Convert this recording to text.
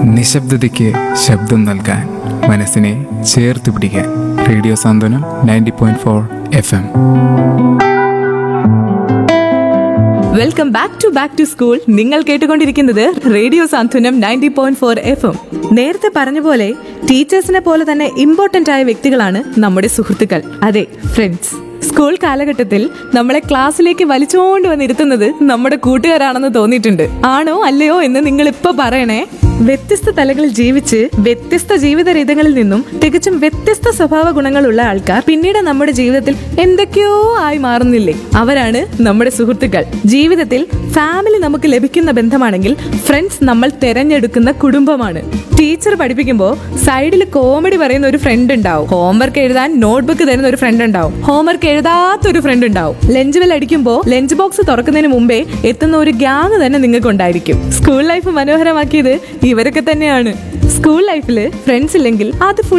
നിശബ്ദതയ്ക്ക് ശബ്ദം നൽകാൻ മനസ്സിനെ ചേർത്ത് പിടിക്കാൻ radio Santhwanam ninety point four F M welcome back to back to school നിങ്ങൾ കേട്ടുകൊണ്ടിരിക്കുന്നത് radio Santhwanam ninety point four F M നേരത്തെ പറഞ്ഞ പോലെ ടീച്ചേഴ്സിനെ പോലെ തന്നെ ഇമ്പോർട്ടന്റ് ആയ വ്യക്തികളാണ് നമ്മുടെ സുഹൃത്തുക്കൾ അതെ ഫ്രണ്ട്സ് സ്കൂൾ കാലഘട്ടത്തിൽ നമ്മളെ ക്ലാസ്സിലേക്ക് വലിച്ചുകൊണ്ട് വന്നിരുത്തുന്നത് നമ്മുടെ കൂട്ടുകാരാണെന്ന് തോന്നിയിട്ടുണ്ട് ആണോ അല്ലയോ എന്ന് നിങ്ങൾ ഇപ്പൊ പറയണേ വ്യത്യസ്ത തലങ്ങളിൽ ജീവിച്ച് വ്യത്യസ്ത ജീവിത രീതികളിൽ നിന്നും തികച്ചും വ്യത്യസ്ത സ്വഭാവ ഗുണങ്ങളുള്ള ആൾക്കാർ പിന്നീട് നമ്മുടെ ജീവിതത്തിൽ എന്തൊക്കെയോ ആയി മാറുന്നില്ലേ അവരാണ് നമ്മുടെ സുഹൃത്തുക്കൾ ജീവിതത്തിൽ ഫാമിലി നമുക്ക് ലഭിക്കുന്ന ബന്ധമാണെങ്കിൽ ഫ്രണ്ട്സ് നമ്മൾ തെരഞ്ഞെടുക്കുന്ന കുടുംബമാണ് ടീച്ചർ പഠിപ്പിക്കുമ്പോൾ സൈഡിൽ കോമഡി പറയുന്ന ഒരു ഫ്രണ്ട് ഉണ്ടാവും ഹോംവർക്ക് എഴുതാൻ നോട്ട്ബുക്ക് തരുന്ന ഒരു ഫ്രണ്ട് ഉണ്ടാവും ഹോംവർക്ക് എഴുതാത്ത ഒരു ഫ്രണ്ട് ഉണ്ടാവും ലഞ്ച് ബെൽ അടിക്കുമ്പോൾ ലഞ്ച് ബോക്സ് തുറക്കുന്നതിന് മുമ്പേ എത്തുന്ന ഒരു ഗ്യാങ് തന്നെ നിങ്ങൾക്ക് ഉണ്ടായിരിക്കും സ്കൂൾ ലൈഫ് മനോഹരമാക്കിയത് ഇവരൊക്കെ തന്നെയാണ് സ്കൂൾ ലൈഫിൽ ഫ്രണ്ട്സ് ഇല്ലെങ്കിൽ അത് ഫുൾ